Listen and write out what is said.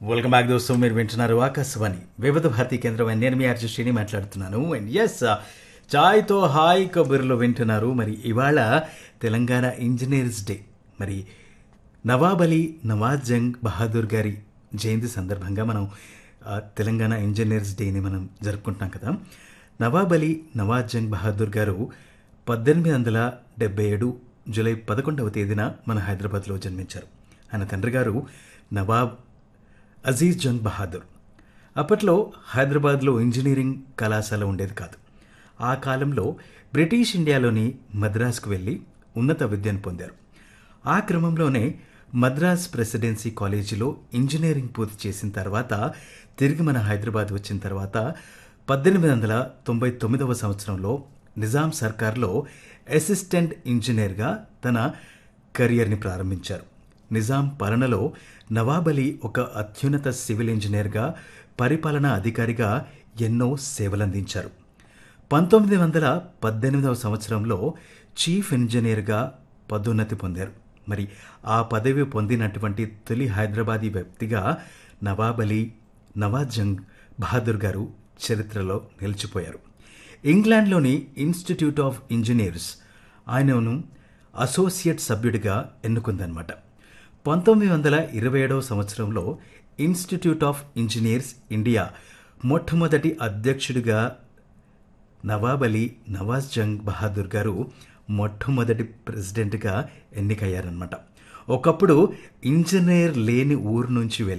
welcome back దోస్తు మీరు వింటున్నారు ఆకాశవాణి వివిధ భారతీ కేంద్రం అండ్ నేను మీ ఆర్జీ శ్రీని మాట్లాడుతున్నాను అండ్ ఎస్ చాయ్తో హాయ్ కబుర్లో వింటున్నారు మరి ఇవాళ తెలంగాణ ఇంజనీర్స్ డే మరి నవాబ్ అలీ నవాజ్ జంగ్ బహదూర్ గారి జయంతి సందర్భంగా మనం ఆ, తెలంగాణ ఇంజనీర్స్ డేని మనం జరుపుకుంటున్నాం కదా నవాబ్ అలీ నవాజ్ జంగ్ బహదూర్ గారు పద్దెనిమిది వందల డెబ్బై ఏడు జూలై పదకొండవ తేదీన మన హైదరాబాద్లో జన్మించారు ఆయన తండ్రి గారు నవాబ్ అజీజ్ జంగ్ బహాదూర్ అప్పట్లో హైదరాబాద్లో ఇంజనీరింగ్ కళాశాల ఉండేది కాదు ఆ కాలంలో బ్రిటిష్ ఇండియాలోని మద్రాసుకు వెళ్ళి ఉన్నత విద్యను పొందారు ఆ క్రమంలోనే మద్రాస్ ప్రెసిడెన్సీ కాలేజీలో ఇంజనీరింగ్ పూర్తి చేసిన తర్వాత తిరిగి మన హైదరాబాద్ వచ్చిన తర్వాత పద్దెనిమిది వందల తొంభై తొమ్మిదవ సంవత్సరంలో నిజాం సర్కార్లో అసిస్టెంట్ ఇంజనీర్గా తన కెరియర్ని ప్రారంభించారు నిజాం పాలనలో నవాబ్ అలీ ఒక అత్యున్నత సివిల్ ఇంజనీర్గా పరిపాలనా అధికారిగా ఎన్నో సేవలందించారు పంతొమ్మిది వందల పద్దెనిమిదవ సంవత్సరంలో చీఫ్ ఇంజనీర్గా పదోన్నతి పొందారు మరి ఆ పదవి పొందినటువంటి తొలి హైదరాబాదీ వ్యక్తిగా నవాబ్ అలీ నవాజ్ జంగ్ బహదూర్ గారు చరిత్రలో నిలిచిపోయారు ఇంగ్లాండ్లోని ఇన్స్టిట్యూట్ ఆఫ్ ఇంజనీర్స్ ఆయనను అసోసియేట్ సభ్యుడిగా ఎన్నుకుందనమాట పంతొమ్మిది వందల ఇరవై ఏడవ సంవత్సరంలో ఇన్స్టిట్యూట్ ఆఫ్ ఇంజనీర్స్ ఇండియా మొట్టమొదటి అధ్యక్షుడిగా నవాబ్ అలీ నవాజ్ జంగ్ బహాదూర్ గారు మొట్టమొదటి ప్రెసిడెంట్గా ఎన్నికయ్యారనమాట ఒకప్పుడు ఇంజనీర్ లేని ఊరు నుంచి వెళ్ళి